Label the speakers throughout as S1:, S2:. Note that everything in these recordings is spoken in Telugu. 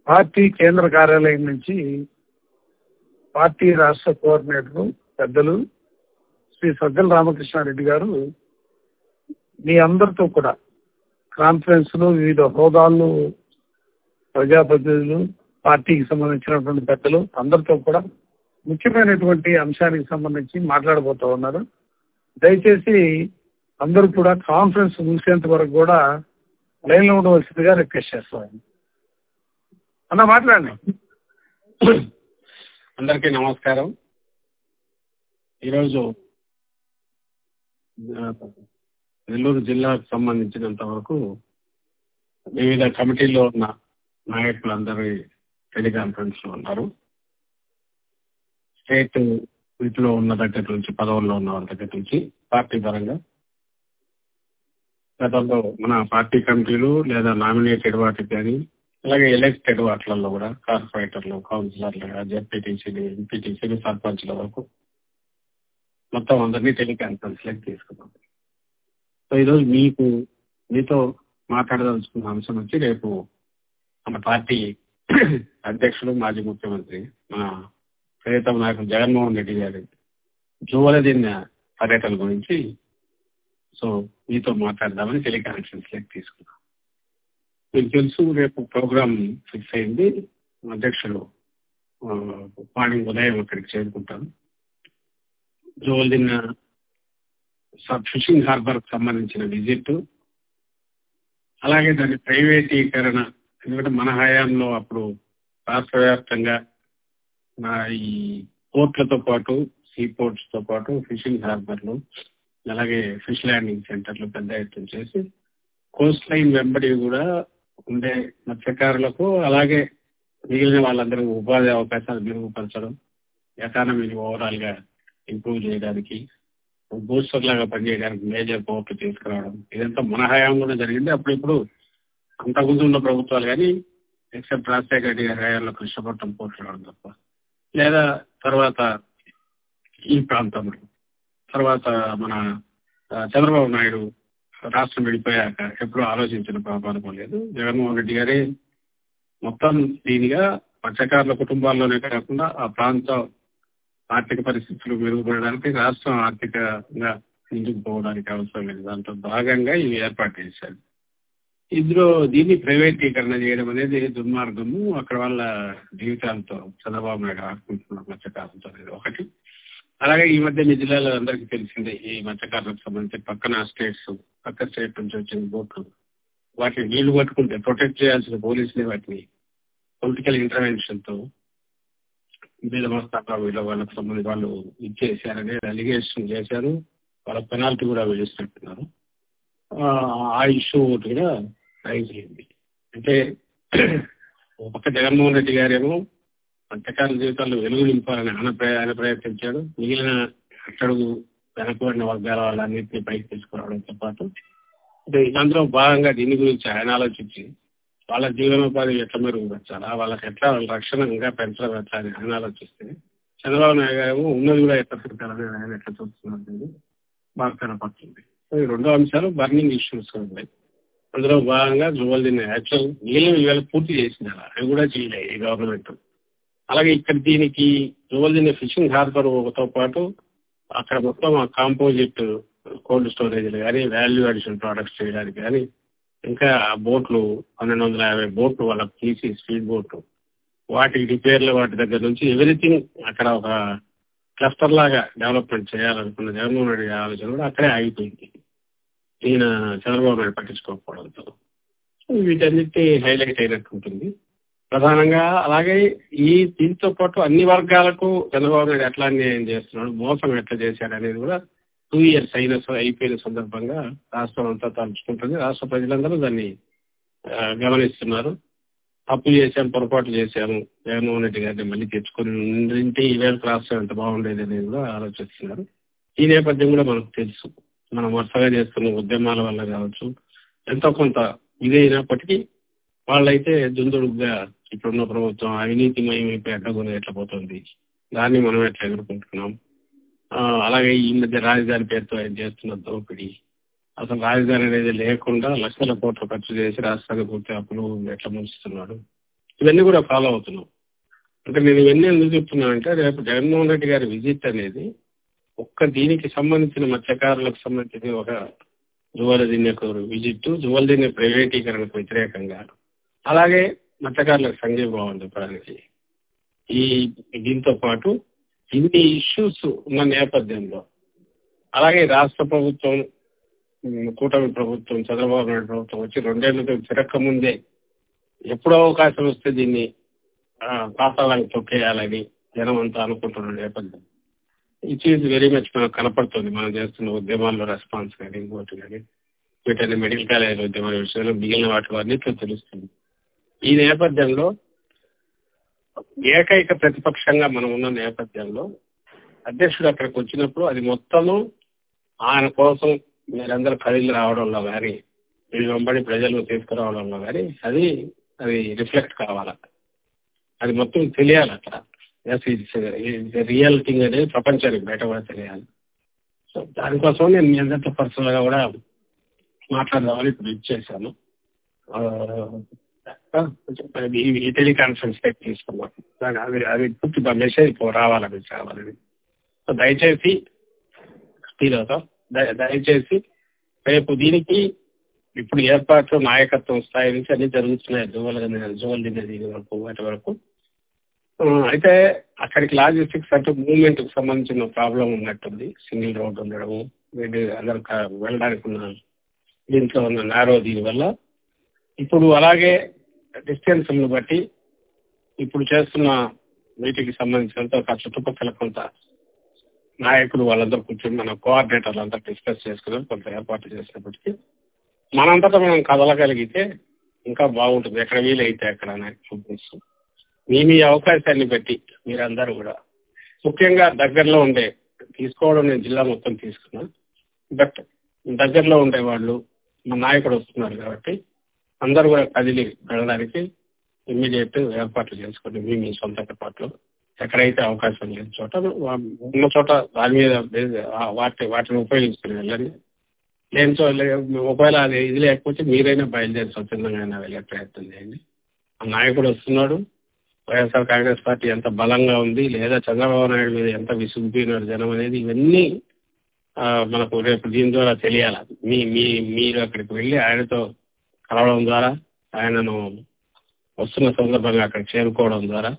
S1: పార్టీ కేంద్ర కార్యాలయం నుంచి పార్టీ రాష్ట్ర కోఆర్డినేటర్ పెద్దలు శ్రీ సజ్జల రామకృష్ణారెడ్డి గారు మీ అందరితో కూడా కాన్ఫరెన్స్ లో వివిధ హోదాల్లో ప్రజాప్రతినిధులు పార్టీకి సంబంధించినటువంటి పెద్దలు అందరితో కూడా ముఖ్యమైనటువంటి అంశానికి సంబంధించి మాట్లాడబోతా ఉన్నారు దయచేసి అందరూ కూడా కాన్ఫరెన్స్ ముగిసేంత వరకు కూడా లైన్ లో ఉండవలసిందిగా రిక్వెస్ట్ చేస్తాను అన్న మాట్లాడండి
S2: అందరికీ నమస్కారం ఈరోజు ఆ, నెల్లూరు జిల్లాకు సంబంధించినంత వరకు వివిధ కమిటీల్లో ఉన్న నాయకులందరూ టెలికాన్ఫరెన్స్ లో ఉన్నారు స్టేట్ వీటిలో ఉన్న దగ్గర నుంచి పదవుల్లో ఉన్న వాళ్ళ దగ్గర నుంచి పార్టీ పరంగా గతంలో మన పార్టీ కమిటీలు లేదా నామినేటెడ్ వాటికి కానీ అలాగే ఎలక్టెడ్ వాటిలలో కూడా కార్పొరేటర్లు కౌన్సిలర్లు జెడ్పీటీసీలు ఎంపీటీసీలు సర్పంచ్ల వరకు మొత్తం అందరినీ టెలికాన్ఫరెన్స్ లెక్క తీసుకున్నాం సో ఈరోజు మీకు మీతో మాట్లాడదలుచుకున్న అంశం వచ్చి రేపు మన పార్టీ అధ్యక్షుడు మాజీ ముఖ్యమంత్రి మన ప్రియతమ నాయకుడు జగన్మోహన్ రెడ్డి గారి జువలదిన్న పర్యటన గురించి సో మీతో మాట్లాడదామని టెలికాన్ఫరెన్స్ లెక్క తీసుకున్నాం మీకు తెలుసు రేపు ప్రోగ్రామ్ ఫిక్స్ అయింది అధ్యక్షుడు ఆ, మార్నింగ్ ఉదయం అక్కడికి చేరుకుంటాను జోల్దిన్న సబ్ ఫిషింగ్ హార్బర్ సంబంధించిన విజిట్ అలాగే దాని ప్రైవేటీకరణ ఎందుకంటే మన హయాంలో అప్పుడు రాష్ట్ర వ్యాప్తంగా నా ఈ పోర్ట్లతో పాటు సీ పోర్ట్స్ తో పాటు ఫిషింగ్ హార్బర్లు అలాగే ఫిష్ ల్యాండింగ్ సెంటర్లు పెద్ద ఎత్తున చేసి కోస్ట్ లైన్ వెంబడి కూడా ఉండే మత్స్యకారులకు అలాగే మిగిలిన వాళ్ళందరూ ఉపాధి అవకాశాలు మెరుగుపరచడం ఎకానమీని ఓవరాల్ గా ఇంప్రూవ్ చేయడానికి బూస్టర్ లాగా పనిచేయడానికి మేజర్ పోర్ట్లు తీసుకురావడం ఇదంతా మన హయాంలోనే జరిగింది అప్పుడు ఇప్పుడు అంతకుముందు ఉన్న ప్రభుత్వాలు కానీ ఎక్సెప్ట్ రాజశేఖర రెడ్డి గారి హయాంలో కృష్ణపట్నం పోర్ట్లు రావడం తప్ప లేదా తర్వాత ఈ ప్రాంతంలో తర్వాత మన ఆ, చంద్రబాబు నాయుడు రాష్ట్రం విడిపోయాక ఎప్పుడూ ఆలోచించిన పాపాలకు లేదు జగన్మోహన్ రెడ్డి గారే మొత్తం దీనిగా మత్స్యకారుల కుటుంబాల్లోనే కాకుండా ఆ ప్రాంత ఆర్థిక పరిస్థితులు మెరుగుపడడానికి రాష్ట్రం ఆర్థికంగా ముందుకు పోవడానికి అవసరమైన దాంట్లో భాగంగా ఇవి ఏర్పాటు చేశారు ఇందులో దీన్ని ప్రైవేటీకరణ చేయడం అనేది దుర్మార్గము అక్కడ వాళ్ళ జీవితాలతో చంద్రబాబు నాయుడు ఆడుకుంటున్న మత్స్యకారులతో అనేది ఒకటి అలాగే ఈ మధ్య మీ జిల్లాలో అందరికీ తెలిసిందే ఈ మత్స్యకారులకు సంబంధించి పక్కన స్టేట్స్ పక్క స్టేట్ నుంచి వచ్చిన బోట్లు వాటిని నీళ్లు పట్టుకుంటే ప్రొటెక్ట్ చేయాల్సిన పోలీసులే వాటిని పొలిటికల్ ఇంటర్వెన్షన్ తో మీద మస్తాబాబు వీళ్ళ వాళ్ళకి సంబంధించి వాళ్ళు ఇచ్చేసారనే అలిగేషన్ చేశారు వాళ్ళ పెనాల్టీ కూడా విధిస్తున్నారు ఆ ఇష్యూ ఒకటి కూడా రైజ్ అయింది అంటే ఒక పక్క జగన్మోహన్ రెడ్డి గారేమో మత్స్యకారుల జీవితాల్లో వెలుగు నింపాలని ఆయన ప్రయ- ఆయన ప్రయత్నించాడు మిగిలిన అట్టడుగు వెనకబడిన వర్గాల వాళ్ళన్నింటినీ పైకి తీసుకురావడంతో పాటు అంటే అందులో భాగంగా దీని గురించి ఆయన ఆలోచించి వాళ్ళ జీవనోపాధి ఎట్లా మెరుగుపరచాలా వాళ్ళకి ఎట్లా వాళ్ళ రక్షణ ఇంకా పెంచడం ఎట్లా అని ఆయన ఆలోచిస్తే చంద్రబాబు నాయుడు గారు ఉన్నది కూడా ఎట్లా పెట్టాలని ఆయన ఎట్లా చూస్తున్నది బాగా కనపడుతుంది సో ఈ రెండో అంశాలు బర్నింగ్ ఇష్యూస్ ఉన్నాయి అందులో భాగంగా జువల్ దీన్ని యాక్చువల్ నీళ్ళు ఇవాళ పూర్తి చేసినారు అవి కూడా చేయలేదు ఈ గవర్నమెంట్ అలాగే ఇక్కడ దీనికి జువల్ దీన్ని ఫిషింగ్ హార్బర్ తో పాటు అక్కడ మొత్తం ఆ కాంపోజిట్ కోల్డ్ స్టోరేజ్లు కానీ వాల్యూ అడిషన్ ప్రొడక్ట్స్ చేయడానికి కానీ ఇంకా ఆ బోట్లు పన్నెండు వందల యాభై బోట్లు వాళ్ళకి తీసి స్పీడ్ బోట్లు వాటి రిపేర్లు వాటి దగ్గర నుంచి ఎవ్రీథింగ్ అక్కడ ఒక క్లస్టర్ లాగా డెవలప్మెంట్ చేయాలనుకున్న జగన్మోహన్ రెడ్డి గారి ఆలోచన కూడా అక్కడే ఆగిపోయింది ఈయన చంద్రబాబు నాయుడు పట్టించుకోకపోవడంతో సో వీటన్నిటి హైలైట్ అయినట్టు ఉంటుంది ప్రధానంగా అలాగే ఈ దీంతో పాటు అన్ని వర్గాలకు చంద్రబాబు నాయుడు ఎట్లా అన్యాయం చేస్తున్నాడు మోసం ఎట్లా చేశాడు అనేది కూడా టూ ఇయర్స్ అయిన అయిపోయిన సందర్భంగా రాష్ట్రం అంతా తలుచుకుంటుంది రాష్ట్ర ప్రజలందరూ దాన్ని ఆ, గమనిస్తున్నారు తప్పు చేశాం పొరపాటు చేశాము జగన్మోహన్ రెడ్డి గారిని మళ్ళీ తెచ్చుకొని ఉంటే ఈవేళ రాష్ట్రం ఎంత బాగుండేది అనేది కూడా ఆలోచిస్తున్నారు ఈ నేపథ్యం కూడా మనకు తెలుసు మనం వరుసగా చేస్తున్న ఉద్యమాల వల్ల కావచ్చు ఎంతో కొంత ఇదైనప్పటికీ వాళ్ళైతే దుందుడుగా ఇప్పుడున్న ప్రభుత్వం అవినీతిమయమైపోయి అడ్డగొని ఎట్లా పోతుంది దాన్ని మనం ఎట్లా ఎదుర్కొంటున్నాం ఆ, అలాగే ఈ మధ్య రాజధాని పేరుతో ఆయన చేస్తున్న దోపిడీ అసలు రాజధాని అనేది లేకుండా లక్షల కోట్లు ఖర్చు చేసి రాష్ట్రానికి పూర్తి అప్పులు ఎట్లా ముంచుతున్నాడు ఇవన్నీ కూడా ఫాలో అవుతున్నాం అంటే నేను ఇవన్నీ ఎందుకు చెప్తున్నానంటే రేపు జగన్మోహన్ రెడ్డి గారి విజిట్ అనేది ఒక్క దీనికి సంబంధించిన మత్స్యకారులకు సంబంధించిన ఒక జువలదిన్య విజిట్ జువలదిన్య ప్రైవేటీకరణకు వ్యతిరేకంగా అలాగే మత్స్యకారులకు సంఘీభావం చెప్పడానికి ఈ దీంతో పాటు ఇన్ని ఇష్యూస్ ఉన్న నేపథ్యంలో అలాగే రాష్ట్ర ప్రభుత్వం ఉమ్, కూటమి ప్రభుత్వం చంద్రబాబు నాయుడు ప్రభుత్వం వచ్చి రెండేళ్లకు తిరక్క ముందే ఎప్పుడో అవకాశం వస్తే దీన్ని ఆ, పాతాళానికి తొక్కేయాలని జనం అంతా అనుకుంటున్న నేపథ్యం ఇట్ ఈజ్ వెరీ మచ్ మనకు కనపడుతుంది మనం చేస్తున్న ఉద్యమాల్లో రెస్పాన్స్ కానీ ఇంకోటి కానీ వీటన్ని మెడికల్ కాలేజ్ ఉద్యమాల విషయంలో మిగిలిన వాటి అన్నింటిలో తెలుస్తుంది ఈ నేపథ్యంలో ఏకైక ప్రతిపక్షంగా మనం ఉన్న నేపథ్యంలో అధ్యక్షుడు అక్కడికి వచ్చినప్పుడు అది మొత్తము ఆయన కోసం మీరందరూ కదిలి రావడంలో కానీ వీళ్ళు వెంబడి ప్రజలు తీసుకురావడంలో కానీ అది అది రిఫ్లెక్ట్ కావాలి అది మొత్తం తెలియాలి అక్కడ ఎస్ ఇది రియల్ థింగ్ అనేది ప్రపంచానికి బయట కూడా తెలియాలి సో దానికోసం నేను మీ అందరితో పర్సనల్ గా కూడా మాట్లాడదామని ఇప్పుడు ఇచ్చేసాను ఈ టెలికాన్ఫరెన్స్ పెట్టి తీసుకున్నాం దాని అది అది పూర్తి మెసేజ్ రావాలి మీకు రావాలని సో దయచేసి ఈరోజు దయ- దయచేసి రేపు దీనికి ఇప్పుడు ఏర్పాట్లు నాయకత్వం స్థాయి నుంచి అన్ని జరుగుతున్నాయి జువల్ జువల్ దిగ్గర దీని వరకు వాటి వరకు ఆ, అయితే అక్కడికి లాజిస్టిక్స్ అంటే మూవ్మెంట్ కి సంబంధించిన ప్రాబ్లం ఉన్నట్టుంది సింగిల్ రోడ్ ఉండడము వీటి అందరు క- వెళ్ళడానికి ఉన్న దీంట్లో ఉన్న నారో దీని వల్ల ఇప్పుడు అలాగే డిస్టెన్స్లను బట్టి ఇప్పుడు చేస్తున్న వీటికి సంబంధించినంత ఒక చుట్టుపక్కల కొంత నాయకులు వాళ్ళందరూ కూర్చొని మన కోఆర్డినేటర్లు అంతా డిస్కస్ చేసుకుని కొంత ఏర్పాటు చేసినప్పటికీ మనంతటా మనం కదలగలిగితే ఇంకా బాగుంటుంది ఎక్కడ వీలైతే అక్కడ నాకు చూపిస్తూ మీ మీ అవకాశాన్ని బట్టి మీరందరూ కూడా ముఖ్యంగా దగ్గరలో ఉండే తీసుకోవడం నేను జిల్లా మొత్తం తీసుకున్నా బట్ దగ్గరలో ఉండే వాళ్ళు మా నాయకుడు వస్తున్నారు కాబట్టి అందరూ కూడా కదిలి వెళ్ళడానికి ఇమ్మీడియట్ ఏర్పాట్లు చేసుకోండి మీ మీ సొంత ఏర్పాట్లు ఎక్కడైతే అవకాశం లేని చోట వా- ఉన్న చోట దాని మీద బేస్- ఆ వాటి వాటిని ఉపయోగించుకుని వెళ్ళండి లేని చో లే- ఒకవేళ అది ఇది లేకపోతే మీరైనా బయలుదేరి స్వచ్ఛందంగా అయినా వెళ్ళే ప్రయత్నం చేయండి ఆ నాయకుడు వస్తున్నాడు వైఎస్ఆర్ కాంగ్రెస్ పార్టీ ఎంత బలంగా ఉంది లేదా చంద్రబాబు నాయుడు మీద ఎంత విసుగుపోయినాడు జనం అనేది ఇవన్నీ ఆ, మనకు రేపు దీని ద్వారా తెలియాలి మీ మీ మీరు అక్కడికి వెళ్ళి ఆయనతో కలవడం ద్వారా ఆయనను వస్తున్న సందర్భంగా అక్కడ చేరుకోవడం ద్వారా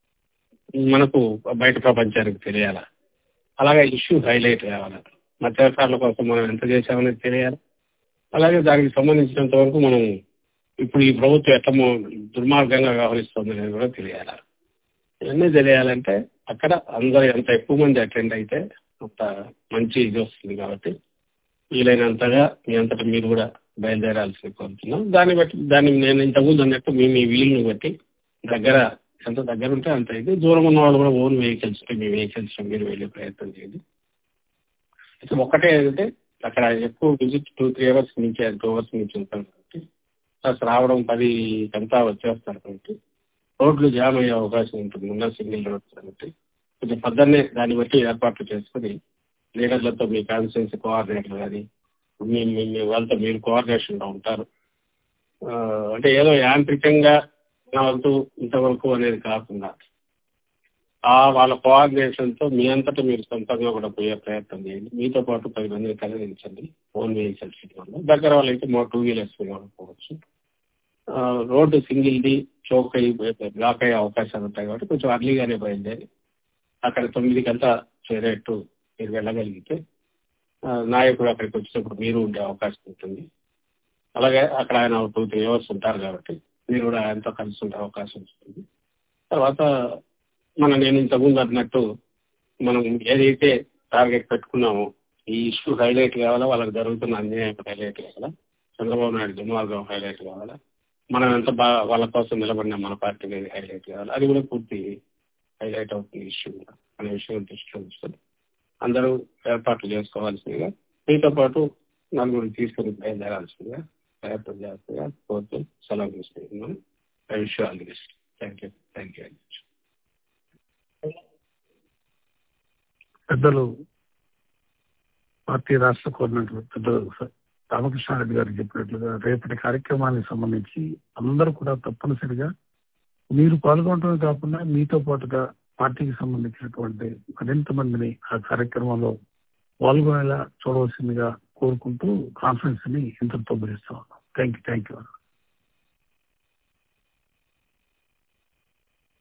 S2: మనకు బయట ప్రపంచానికి తెలియాలి అలాగే ఇష్యూ హైలైట్ కావాలి మత్స్యకారుల కోసం మనం ఎంత చేశామనేది తెలియాలి అలాగే దానికి సంబంధించినంత వరకు మనం ఇప్పుడు ఈ ప్రభుత్వం ఎట్లా మో- దుర్మార్గంగా వ్యవహరిస్తుంది అనేది కూడా తెలియాలి ఇవన్నీ తెలియాలంటే అక్కడ అందరూ ఎంత ఎక్కువ మంది అటెండ్ అయితే అంత మంచి ఇది వస్తుంది కాబట్టి వీలైనంతగా మీ అంతటా మీరు కూడా బయలుదేరాల్సి కోరుతున్నాం దాన్ని బట్టి దాన్ని నేను ఇంతకుముందు అన్నట్టు మీ మీ వీలుని బట్టి దగ్గర ఎంత దగ్గర ఉంటే అంత ఇది దూరం ఉన్న వాళ్ళు కూడా ఓన్ వెహికల్స్ మీ వెహికల్స్ మీరు వెళ్ళే ప్రయత్నం చేయండి అయితే ఒక్కటే ఏంటంటే అక్కడ ఎక్కువ విజిట్ టూ త్రీ అవర్స్ నుంచి టూ అవర్స్ నుంచి ఉంటాం కాబట్టి ప్లస్ రావడం పది అంతా వచ్చేస్తారు కాబట్టి రోడ్లు జామ్ అయ్యే అవకాశం ఉంటుంది ఉన్న సింగిల్ రోడ్స్ కాబట్టి కొంచెం పొద్దున్నే దాన్ని బట్టి ఏర్పాట్లు చేసుకుని లీడర్లతో మీ కాన్స్టిట్యూన్సీ కోఆర్డినేటర్ కానీ మీ మీ మీ వాళ్ళతో మీరు కోఆర్డినేషన్లో ఉంటారు ఆ, అంటే ఏదో యాంత్రికంగా నా వంతు ఇంతవరకు అనేది కాకుండా ఆ వాళ్ళ కోఆర్డినేషన్తో మీ అంతటా మీరు సొంతంగా కూడా పోయే ప్రయత్నం చేయండి మీతో పాటు పది మందిని కలిగించండి ఓన్ వెహికల్స్ వల్ల దగ్గర వాళ్ళైతే మో టూ వీలర్స్ కూడా పోవచ్చు ఆ, రోడ్డు సింగిల్ది చౌక్ అయ్యి బ్లాక్ అయ్యే అవకాశాలు ఉంటాయి కాబట్టి కొంచెం అర్లీగానే బయలుదేరి అక్కడ తొమ్మిదికంతా చేరేట్టు మీరు వెళ్ళగలిగితే ఆ, నాయకుడు అక్కడికి వచ్చినప్పుడు మీరు ఉండే అవకాశం ఉంటుంది అలాగే అక్కడ ఆయన టూ త్రీ అవర్స్ ఉంటారు కాబట్టి మీరు కూడా ఆయనతో కలిసి ఉండే అవకాశం ఉంటుంది తర్వాత మన నేను ఇంతకుముందు అన్నట్టు మనం ఏదైతే టార్గెట్ పెట్టుకున్నామో ఈ ఇష్యూ హైలైట్ కావాలా వాళ్ళకి జరుగుతున్న అన్యాయం హైలైట్ కావాలా చంద్రబాబు నాయుడు దుర్మార్గం హైలైట్ కావాలా మనం ఎంత బాగా వాళ్ళ కోసం నిలబడిన మన పార్టీ మీద హైలైట్ కావాలి అది కూడా పూర్తి హైలైట్ అవుతుంది ఇష్యూ కూడా అనే విషయం దృష్టిలో ఉంచుతుంది అందరూ ఏర్పాట్లు చేసుకోవాల్సిందిగా మీతో పాటు నలుగురు తీసుకుని బయలుదేరాల్సిందిగా ప్రయత్నం చేస్తుందిగా కోరుతూ సెలవు తీసుకుంటున్నాను I wish all the best thank you thank you very much
S1: పెద్దలు పార్టీ రాష్ట్ర కోఆర్డినేటర్ పెద్దలు రామకృష్ణారెడ్డి గారు చెప్పినట్లుగా రేపటి కార్యక్రమానికి సంబంధించి అందరూ కూడా తప్పనిసరిగా మీరు పాల్గొనడమే కాకుండా మీతో పాటుగా పార్టీకి సంబంధించినటువంటి మరింత మందిని ఆ కార్యక్రమంలో పాల్గొనేలా చూడవలసిందిగా కోరుకుంటూ కాన్ఫరెన్స్ ని ఇంతటితో ముగిస్తా ఉన్నాం థ్యాంక్ యూ థ్యాంక్ యూ